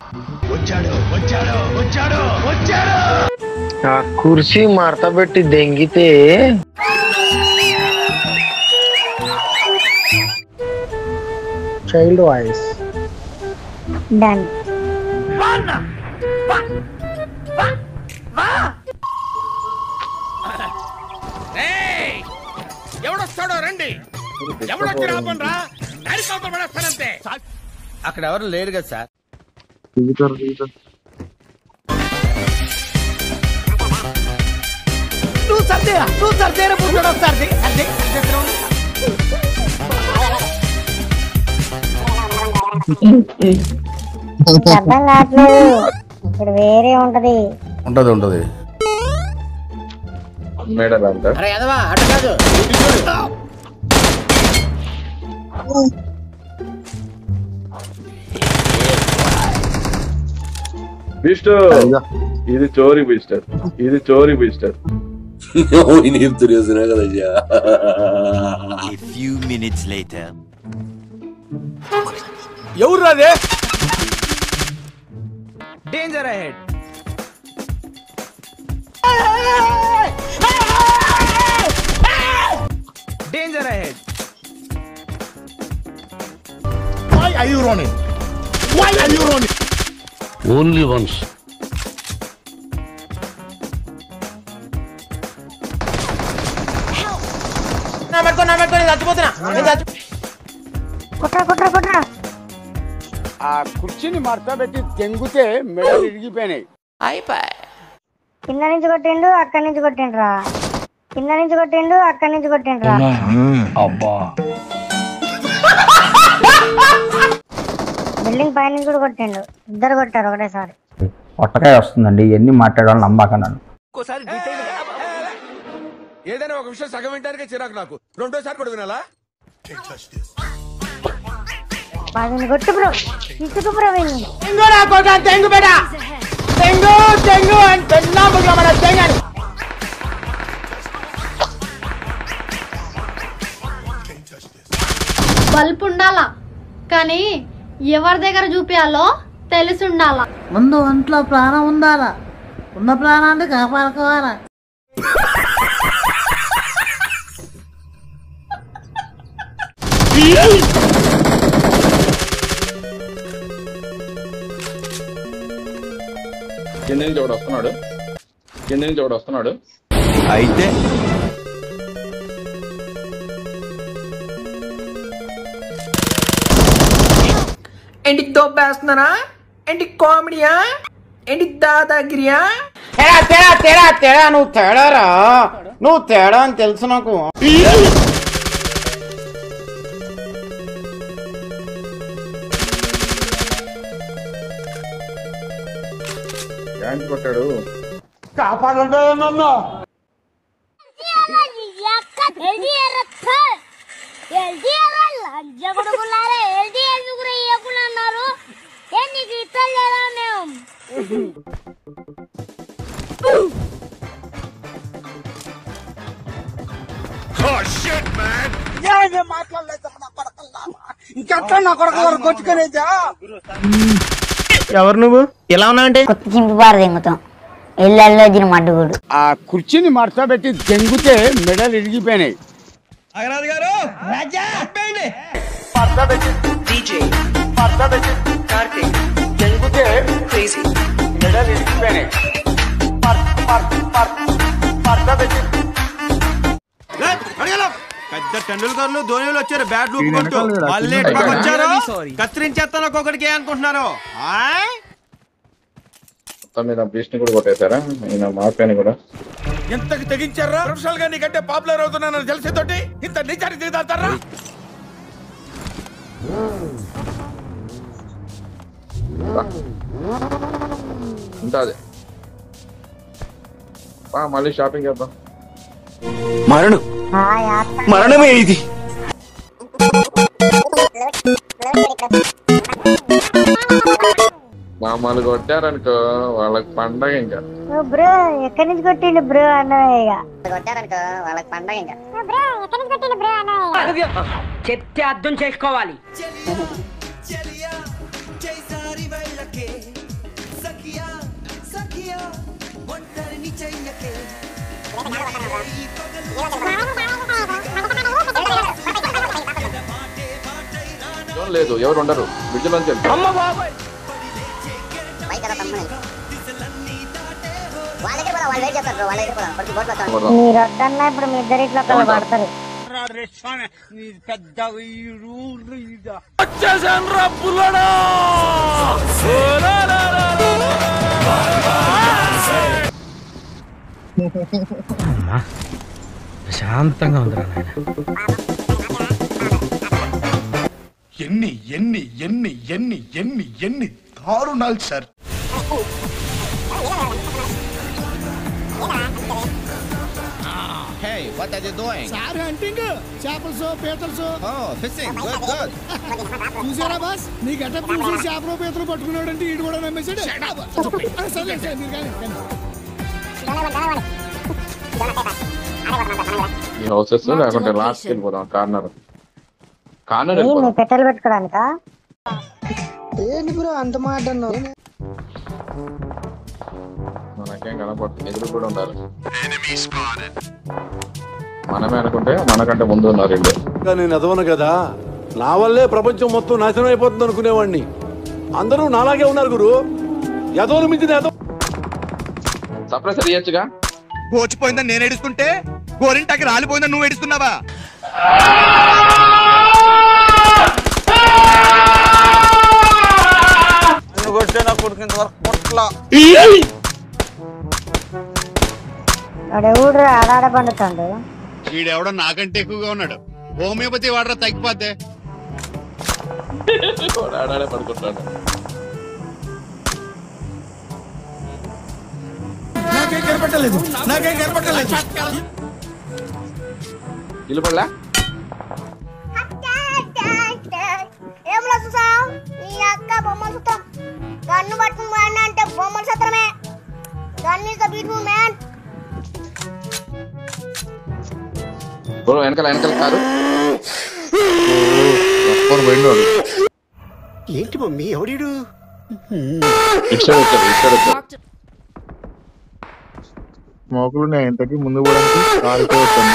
ఆ కుర్చీ మడతబెట్టి దెంగితే చైల్డ్ వాయిస్ డన్ ఎవడొస్తాడో రండి ఎవడొచ్చి రాపండ్రా నరికవతలు పడేస్తానంతే అక్కడ ఎవరు లేరు కదా సార్ నువ్వు సర్దేరా నువ్వు సర్దేరా పుట్టాడు సర్దే సర్దే సర్దే అర్థం కావట్లేదు ఇక్కడ వేరే ఉంటది ఉంటది ఉంటది అరే ఎదవా అటు కాదు ఇటు చూడు. మిస్టర్ ఇది చోరీ మిస్టర్ ఇది చోరీ mister A few minutes later. ఎవరు రాదే danger ahead danger ahead Why are you running? Why are you running? Only once. నా పెట్టుకో నా పెట్టుకో నేను చచ్చిపోతున్నా నేను చచ్చి కుట్రా కుట్రా కుట్రా ఆ కుర్చీని మడత పెట్టి తెంగితే మెడలు ఇరిగిపోయినాయి కింద నుంచి కొట్టిండు అక్కడి నుంచి కొట్టిండ్రా కింద నుంచి కొట్టిండు అక్కడి నుంచి కొట్టిండ్రా బిల్డింగ్ పై నుంచి కూడా కొట్టిండు ఇద్దరు కొట్టారు ఒకటేసారి పొట్టకాయ వస్తుందండి ఇవన్నీ మాట్లాడాలని నమ్మకన్నాను ఏదైనా ఒక విషయం సగం వింటానికే చిరాకు నాకు రెండోసారి కూడా వినాలా పదిని కొట్టు బ్రో ఇసుకు బ్రో వీడిని. తెంగు నా కొట్ట తెంగు బేట తెంగు తెంగు అని పెన్నా బుగ్గ మన తెంగని బల్బ్ ఉండాలా కానీ ఎవరి దగ్గర చూపించాలో తెలిసి ఉండాలా ముందు ఒంట్లో ప్రాణం ఉండాలా ఉన్న ప్రాణాన్ని కాపాడుకోవాలా కింద నుంచి ఒకడు వస్తున్నాడు కింద నుంచి ఒకడు వస్తున్నాడు అయితే ఏంటి దోబ్బేస్తున్నారా ఏంటి కామెడీయా ఏంటి దాదాగిరియా తేడా తేడా తేడా తేడా నువ్వు తేడారా నువ్వు తేడా అని తెలుసు నాకు యాంటి కొట్టాడు కాపాడండి నన్ను ఇంకెట్లా నా కొడుకు వరకు కొట్టుకునేదా ఎవరు నువ్వు ఎలా ఉన్నా అంటే కొత్త చింపిపారు దింగుతాం ఇళ్ళల్లో దీని మడ్డుగుడు ఆ కుర్చీని మడత పెట్టి తెంగితే మెడలు ఇరిగిపోయినాయి మెడలు ఇరిగిపోయినాయి పెద్ద టెండూల్కర్లు ధోనిలు వచ్చారు బ్యాట్ లూపుకుంటూ మళ్ళీ ఎట్లా వచ్చారు కత్తిరించేస్తాను ఒక్కొక్కడికి అనుకుంటున్నారు ఆయ్? మొత్తం మీద బీచ్ని కూడా కొట్టేశారా ఈయన మాఫియాని కూడా ఎంతకు తెగించారా ప్రొఫెషనల్ గా నీకంటే పాపులర్ అవుతున్నానని తెలిసేతోటి ఇంత నిజానికి దిగుతారా ఇంకా అదే ఆ, మళ్ళీ షాపింగ్ చేద్దాం మరణం ఆ యాత్ర మరణమే ఇది మామూలు కొట్టారనుకో వాళ్ళకి పండగ ఇంకా ఓ బ్రో ఎక్కడి నుంచి కొట్టిండు బ్రో అన్నయ్య ఇక కొట్టారనుకో వాళ్ళకి పండగ ఇంకా బ్రో ఎక్కడి నుంచి కొట్టిండు బ్రో అన్నయ్య చెప్తే అర్థం చేసుకోవాలి చెలియా చేసారి వెళ్ళకే జోన్ లేదు ఎవరు ఉండరు బ్రిడ్జ్ నుంచి వెళ్తారు కొడదాం. మీరు వద్దన్నా ఇప్పుడు మీ ఇద్దరు ఇట్లా ఒకళ్ళు పడతారు ప్రశాంతంగా ఉంది ఎన్ని ఎన్ని ఎన్ని ఎన్ని ఎన్ని ఎన్ని దారుణాలు sir Hey, what are you doing? Sir hunting చేపలు పీతలు Oh, fishing. Good, good. చూసారా బాస్ నీ గెటప్ చూసి చేపలు పీతలు పట్టుకున్నాడంటే ఈడు కూడా నమ్మేశాడు ఆ, సర్లే సార్ మీరు కానీ కానీ. ఈ హౌసెస్ లేకుంటే లాస్ట్ వెళ్ళిపోదాం కార్నర్ కార్నర్ ఏ, మీ వెళ్ళిపోదాం పెట్టెలు పెట్టుకోవడానికా మనకేం కనపడుతుంది ఎదురు కూడా ఉండాలి మనమే అనుకుంటే మనకంటే ముందు ఉన్నారు రెండు నేను ఎదవను కదా నా వల్లే ప్రపంచం మొత్తం నాశనం అయిపోతుంది అనుకునేవాడిని అందరూ నాలాగే ఉన్నారు గురు ఎదవను మించిన ఎదవ సప్రెసర్ ఇయ్యచ్చుగా గోచిపోయిందని నేను ఏడుస్తుంటే గోరింటాకి రాలిపోయిందని నువ్వు ఏడుస్తున్నావా వాడు ఎవడు ఆడాడ పండుతాడు వీడెవడో నాకంటే ఎక్కువగా ఉన్నాడు హోమియోపతి వాడరా తగ్గిపోతే ఆడాడే పడుకుంటాడు నాకేం కనపట్టలేదు నాకేం కనపట్టలేదు నిలబడలా ఏం చూసా నీ అక్క బొమ్మలు సుత్రం గన్ను పట్టుకుని పోయినా అంటే బొమ్మలు సత్రమే gun is the beautiful man bro వెనకాల వెనకాల కారు పట్టుకొని పోయిండు వాడు ఏంటి మమ్మీ ఎవడీడు ఇటు సైడ్ వచ్చాడు ఇటు సైడ్ వచ్చాడు మోకులు నేను ఇంతకి ముందు పోవడానికి కారుతో వచ్చాను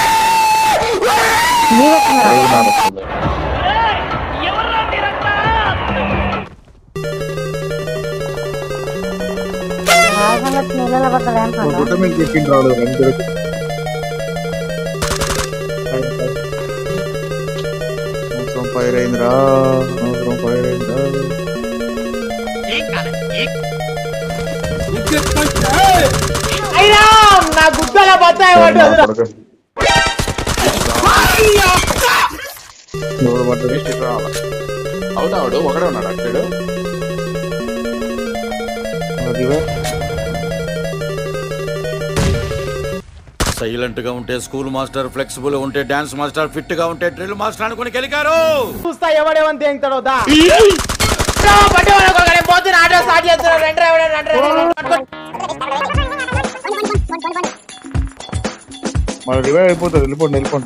ఐదున్నర వస్తుంది. నీళ్ళలో పడ్డది అనుకుంటా గుట్ట మీద చెక్కింది రాడు రెండు అవసరం ఫైర్ అయిందిరా అవసరం ఫైర్ అయిందిరా నా గుద్దల బత్తాయి నా కొడుకు. ఎవరు పడ్డది ఇటు రావాలా? అవునా వాడు ఒకడే ఉన్నాడు అక్కడ అదివే సైలెంట్ గా ఉంటే స్కూల్ మాస్టర్ ఫ్లెక్సిబుల్ ఉంటే డాన్స్ మాస్టర్ ఫిట్ గా ఉంటే డ్రిల్ మాస్టర్ అనుకుని గెలికారు చూస్తా ఎవడేమని తేంగుతాడో దా పట్టే వాళ్ళకి పోతున్న ఆటో స్టార్ట్ చేస్తున్నారు రండి రండి రండి మన రివైవ్ అయిపోతుంది వెళ్ళిపోండి వెళ్ళిపోండి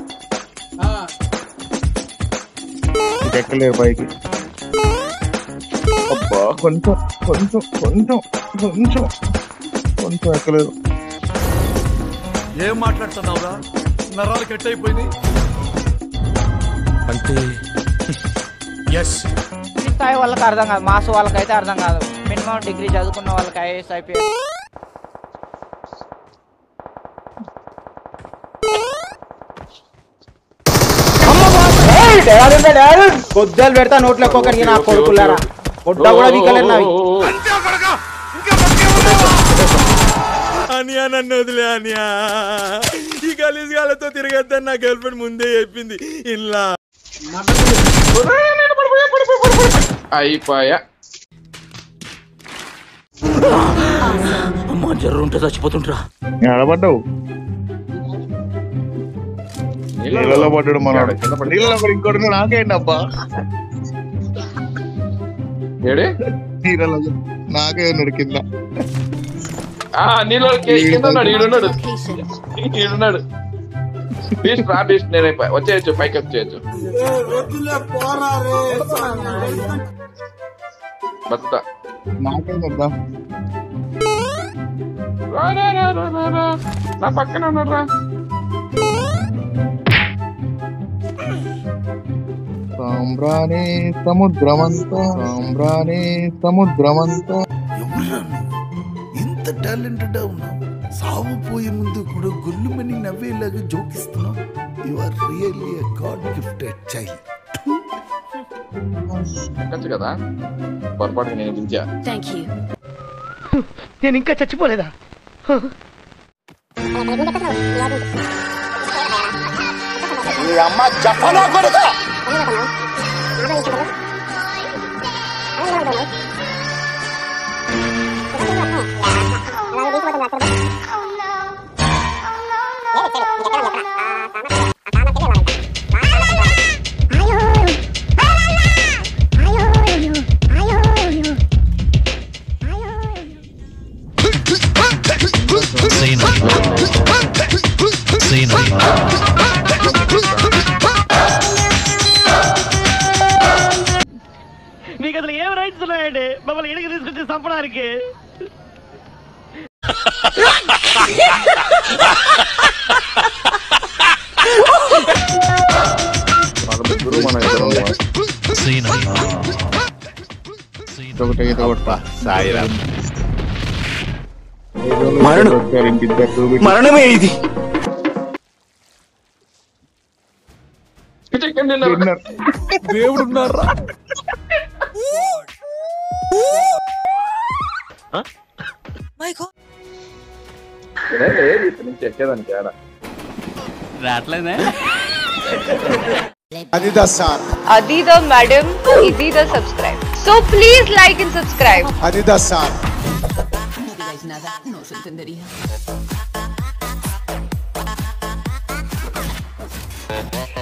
ఇటు ఎక్కలేరు పైకి అబ్బా కొంచెం కొంచెం కొంచెం కొంచెం కొంచెం ఎక్కలేదు ఏం మాట్లాడుతున్నావురా నరాలు కట్ అయిపోయింది అంటే ఎస్ స్థాయి వాళ్ళకి అర్థం కాదు మాస్ వాళ్ళకైతే అర్థం కాదు మినిమం డిగ్రీ చదువుకున్న వాళ్ళకి ఐఏఎస్ ఐపీఎస్ కొద్దాలు పెడతా నోట్లో ఒక్కొక్కడికి నా కొడుకులారా కొట్ట కూడా వీకలేరు నావి అనియా నన్ను వదిలే అనియా ఈ గలీజ్ గాలతో తిరగద్దని నా గర్ల్ ఫ్రెండ్ ముందే చెప్పింది ఇలా అయిపోయా అమ్మా జర్రు ఉంటే చచ్చిపోతుంటరా ఎడబడ్డావు నీళ్ళలో పడ్డాడు మనవాడు కింద పడి- నీళ్ళలో పడి ఇంకోటి నాకేంటి అబ్బా ఏడే నీళ్ళలో నాకే ఉన్నాడు కింద ఆ నీళ్ళు కింద ఉన్నాడు ఈడున్నాడు ఈడున్నాడు బీస్ట్ రా బీస్ట్ నేను అయిపోయా. వచ్చేయచ్చు పైకి వచ్చేయచ్చు బతుకుతా నాకేందబ్బా రా రా రా రా రా రా నా పక్కన ఉన్నాడు రా సాంబ్రాణి సముద్రమంతా సాంబ్రాణి సముద్రమంతా ఎవర్రా నువ్వు ఇంత టాలెంటెడ్ ఉన్నావు సావు పోయే ముందు కూడా గొల్లుమని నవ్వేలాగా జోకిస్తున్నావు you are really a god gifted child ఎక్కచ్చు కదా పొరపాటుగా నేను దించా థ్యాంక్ యూ నేను ఇంకా చచ్చిపోలేదా నీ అమ్మ జఫనా కొడుక మీకు అసలు ఏం రైట్స్ ఉన్నాయండి మమ్మల్ని ఇడికి తీసుకొచ్చి చంపడానికి వాళ్ళ ముగ్గురు మన ఇద్దరం ఒకటి ఇది ఒకటి సాయిరామ్ మరణం. ఇంకిద్దరు మరణమే ఇది చికెన్ డిన్నర్ దేవుడు ఉన్నారా లేదు ఇక్కడి నుంచి ఎక్కేదానికి ఏడా అదిదా సార్ అదీదా మేడం ఇదీదా subscribe so please like and subscribe అదిదా sir No digáis nada, no os entendería.